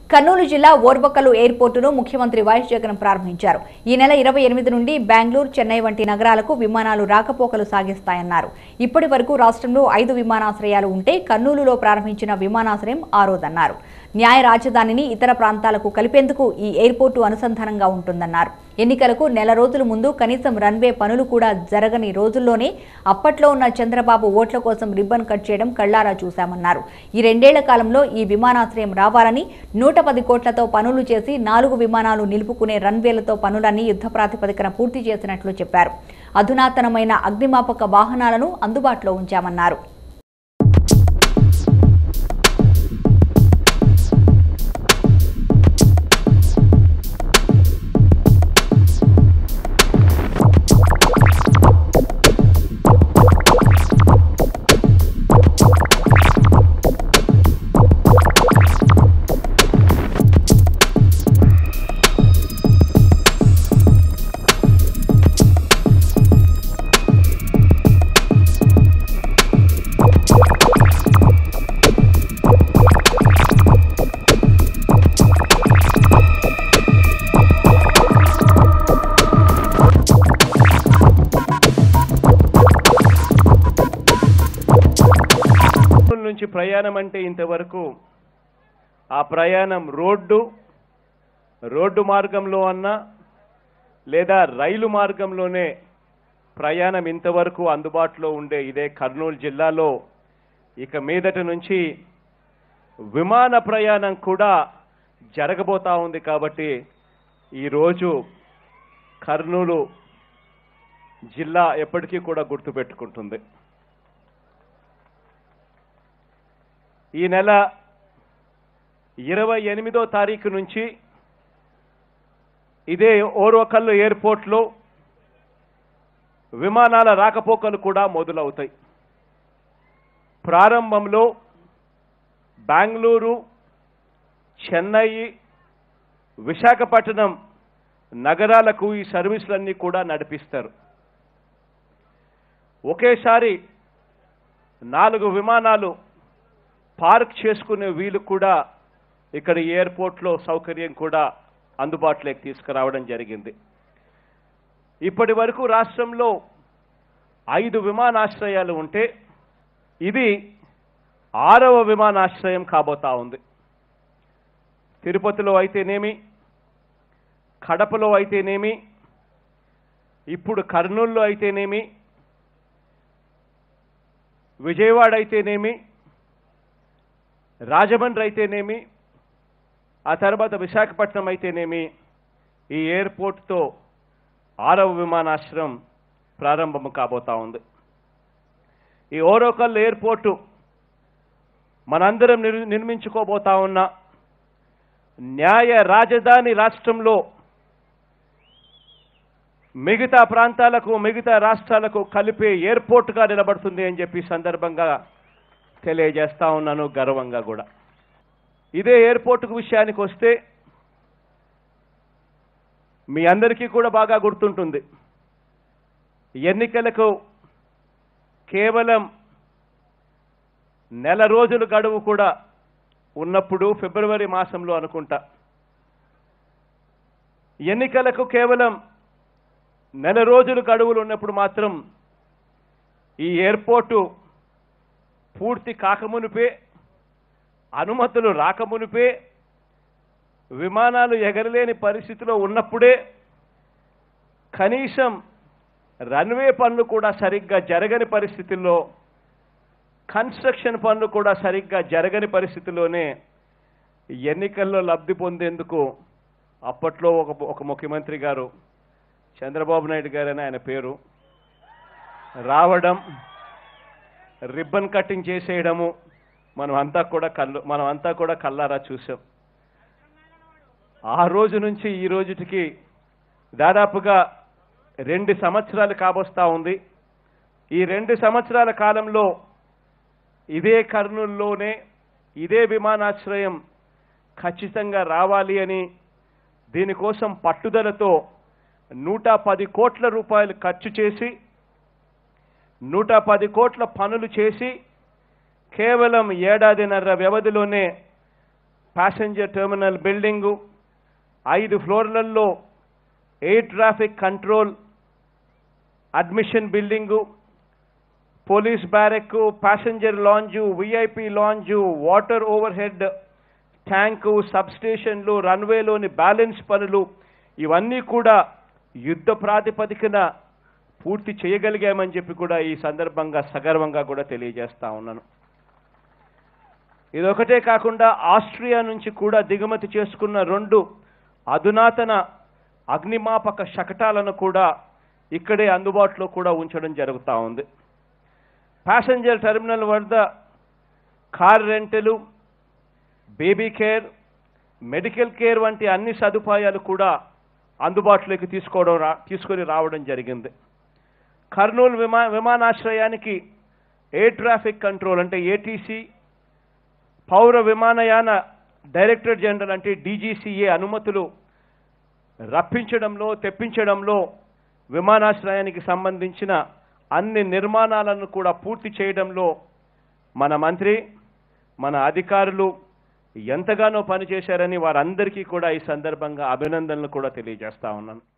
కర్నూలు జిల్లా ఓర్వకల్లు ఎయిర్పోర్టును ముఖ్యమంత్రి వైఎస్ జగన్ ప్రారంభించారు ఈ నెల ఇరవై ఎనిమిది నుండి బెంగళూరు చెన్నై వంటి నగరాలకు విమానాలు రాకపోకలు సాగిస్తాయన్నారు ఇప్పటి వరకు రాష్ట్రంలో ఐదు విమానాశ్రయాలు ఉంటే కర్నూలులో ప్రారంభించిన విమానాశ్రయం ఆరోదన్నారు న్యాయ రాజధానిని ఇతర ప్రాంతాలకు కలిపేందుకు ఈ ఎయిర్పోర్టు అనుసంధానంగా ఉంటుందన్నారు ఎన్నికలకు నెల రోజుల ముందు కనీసం రన్వే పనులు కూడా జరగని రోజుల్లోనే అప్పట్లో ఉన్న చంద్రబాబు ఓట్ల కోసం రిబ్బన్ కట్ చేయడం కళ్లారా చూశామన్నారు ఈ రెండేళ్ల కాలంలో ఈ విమానాశ్రయం రావాలని నూట పది కోట్లతో పనులు చేసి నాలుగు విమానాలు నిలుపుకునే రన్వేలతో పనులన్నీ యుద్ధ ప్రాతిపదికన పూర్తి చేసినట్లు చెప్పారు అధునాతనమైన అగ్నిమాపక వాహనాలను అందుబాటులో ఉంచామన్నారు కర్నూలు నుంచి ప్రయాణం అంటే ఇంతవరకు ఆ ప్రయాణం రోడ్డు రోడ్డు మార్గంలో అన్నా లేదా రైలు మార్గంలోనే ప్రయాణం ఇంతవరకు అందుబాటులో ఉండే ఇదే కర్నూలు జిల్లాలో ఇక మీదట నుంచి విమాన ప్రయాణం కూడా జరగబోతా ఉంది కాబట్టి ఈరోజు కర్నూలు జిల్లా ఎప్పటికీ కూడా గుర్తుపెట్టుకుంటుంది ఈ నెల ఇరవై ఎనిమిదో తారీఖు నుంచి ఇదే ఓర్వకల్లు ఎయిర్పోర్ట్లో విమానాల రాకపోకలు కూడా మొదలవుతాయి ప్రారంభంలో బెంగళూరు చెన్నై విశాఖపట్నం నగరాలకు ఈ సర్వీసులన్నీ కూడా నడిపిస్తారు ఒకేసారి నాలుగు విమానాలు పార్క్ చేసుకునే వీలు కూడా ఇక్కడ ఈ ఎయిర్పోర్ట్లో సౌకర్యం కూడా అందుబాటులోకి తీసుకురావడం జరిగింది ఇప్పటి వరకు రాష్ట్రంలో ఐదు విమానాశ్రయాలు ఉంటే ఇది ఆరవ విమానాశ్రయం కాబోతా ఉంది తిరుపతిలో అయితేనేమి కడపలో అయితేనేమి ఇప్పుడు కర్నూలులో అయితేనేమి విజయవాడ అయితేనేమి రాజమండ్రి అయితేనేమి ఆ తర్వాత విశాఖపట్నం అయితేనేమి ఈ ఎయిర్పోర్ట్తో ఆరవ విమానాశ్రయం ప్రారంభం కాబోతా ఉంది ఈ ఓరోకల్ ఎయిర్పోర్టు మనందరం నిర్ నిర్మించుకోబోతా ఉన్న న్యాయ రాజధాని రాష్ట్రంలో మిగతా ప్రాంతాలకు మిగతా రాష్ట్రాలకు కలిపే ఎయిర్పోర్ట్గా నిలబడుతుంది అని చెప్పి ఈ సందర్భంగా తెలియజేస్తా ఉన్నాను గర్వంగా కూడా ఇదే ఎయిర్పోర్టుకు విషయానికి వస్తే మీ అందరికీ కూడా బాగా గుర్తుంటుంది ఎన్నికలకు కేవలం నెల రోజులు గడువు కూడా ఉన్నప్పుడు ఫిబ్రవరి మాసంలో అనుకుంటా ఎన్నికలకు కేవలం నెల రోజులు గడువులు ఉన్నప్పుడు మాత్రం ఈ ఎయిర్పోర్టు పూర్తి కాకమునిపే అనుమతులు రాకమునిపే విమానాలు ఎగరలేని పరిస్థితిలో ఉన్నప్పుడే కనీసం రన్వే పనులు కూడా సరిగ్గా జరగని పరిస్థితుల్లో కన్స్ట్రక్షన్ పనులు కూడా సరిగ్గా జరగని పరిస్థితిలోనే ఎన్నికల్లో లబ్ధి పొందేందుకు అప్పట్లో ఒక ఒక ముఖ్యమంత్రి గారు చంద్రబాబు నాయుడు గారు అని ఆయన పేరు రావడం రిబ్బన్ కటింగ్ చేసేయడము మనం అంతా కూడా కళ్ళు మనం అంతా కూడా కల్లారా చూసాం ఆ రోజు నుంచి ఈ రోజుటికి దాదాపుగా రెండు సంవత్సరాలు కాబోస్తా ఉంది ఈ రెండు సంవత్సరాల కాలంలో ఇదే కర్నూలులోనే ఇదే విమానాశ్రయం ఖచ్చితంగా రావాలి అని దీనికోసం పట్టుదలతో నూట పది కోట్ల రూపాయలు ఖర్చు చేసి నూట పది కోట్ల పనులు చేసి కేవలం ఏడాదిన్నర వ్యవధిలోనే ప్యాసింజర్ టెర్మినల్ బిల్డింగు ఐదు ఫ్లోర్లలో air traffic control admission building police barrack passenger lounge VIP lounge water overhead tank సబ్స్టేషన్లు రన్వేలోని బ్యాలెన్స్ పనులు ఇవన్నీ కూడా యుద్ధ ప్రాతిపదికన పూర్తి చేయగలిగామని చెప్పి కూడా ఈ సందర్భంగా సగర్వంగా కూడా తెలియజేస్తా ఉన్నాను ఇదొకటే కాకుండా ఆస్ట్రియా నుంచి కూడా దిగుమతి చేసుకున్న రెండు అధునాతన అగ్నిమాపక శకటాలను కూడా ఇక్కడే అందుబాటులో కూడా ఉంచడం జరుగుతూ ఉంది ప్యాసింజర్ టెర్మినల్ వద్ద car rental baby care medical care వంటి అన్ని సదుపాయాలు కూడా అందుబాటులోకి తీసుకోవడం రా తీసుకొని రావడం జరిగింది కర్నూలు విమా విమానాశ్రయానికి ఎయిర్ ట్రాఫిక్ కంట్రోల్ అంటే ఏటీసీ పౌర విమానయాన డైరెక్టర్ జనరల్ అంటే డీజీసీఏ అనుమతులు రప్పించడంలో తెప్పించడంలో విమానాశ్రయానికి సంబంధించిన అన్ని నిర్మాణాలను కూడా పూర్తి చేయడంలో మన మంత్రి మన అధికారులు ఎంతగానో పనిచేశారని వారందరికీ కూడా ఈ సందర్భంగా అభినందనలు కూడా తెలియజేస్తా ఉన్నాను